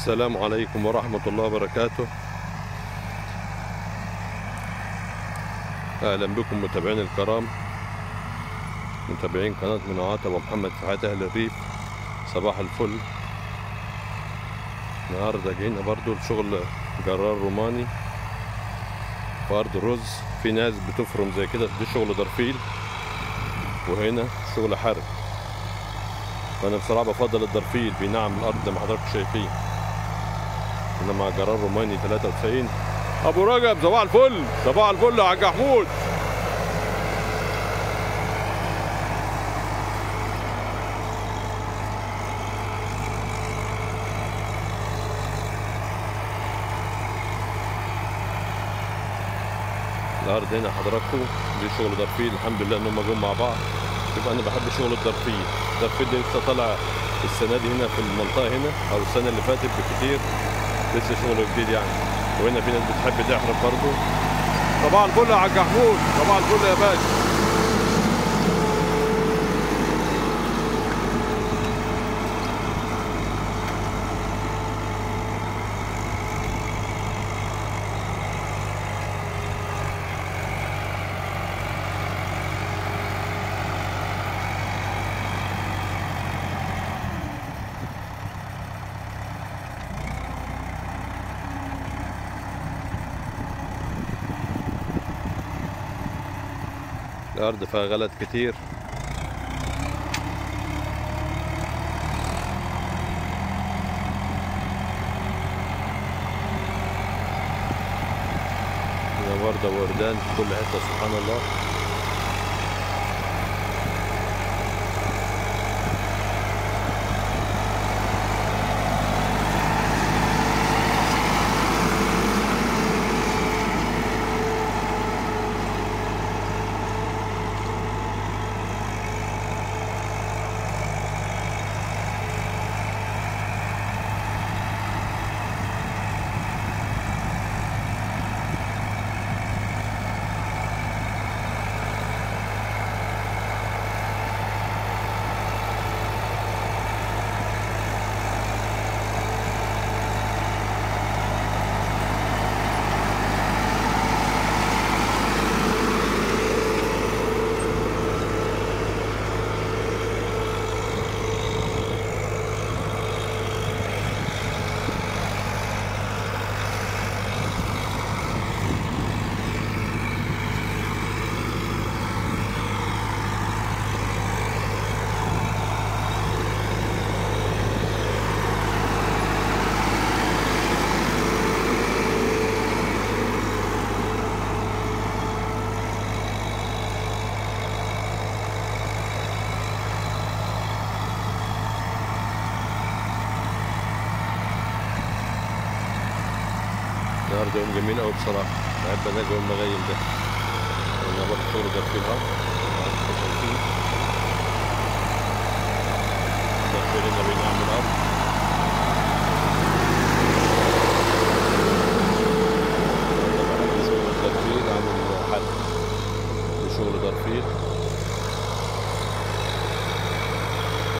السلام عليكم ورحمة الله وبركاته أهلا بكم متابعين الكرام متابعين قناة منوعات أبو محمد في حياة أهل الريف صباح الفل النهاردة جينا برضو لشغل جرار روماني في أرض الرز في ناس بتفرم زي كده دي شغل درفيل وهنا شغل حرب فأنا بصراحة بفضل الدرفيل بينعم الأرض زي ما حضراتكم شايفين أنا مع جرار روماني 93 أبو رجب صباح الفل صباح الفل يا حاج محمود الارض هنا حضراتكم دي شغل درفيل الحمد لله ان هم جم مع بعض يبقى انا بحب شغل الدرفيل الدرفيل ده لسه طالع السنه دي هنا في المنطقه هنا او السنه اللي فاتت بكتير لسه شغل جديد يعني وهنا في ناس بتحب تحرف برضه صباح الفل يا حاج محمود صباح الفل يا باشا الارض فيها غلط كتير هنا وردة وردان في كل حتة سبحان الله النهارده يوم جميل قوي بصراحة بحب انا جو المغايم ده انا برضه شغل درفيل اهو درفيل هنا بينعم الارض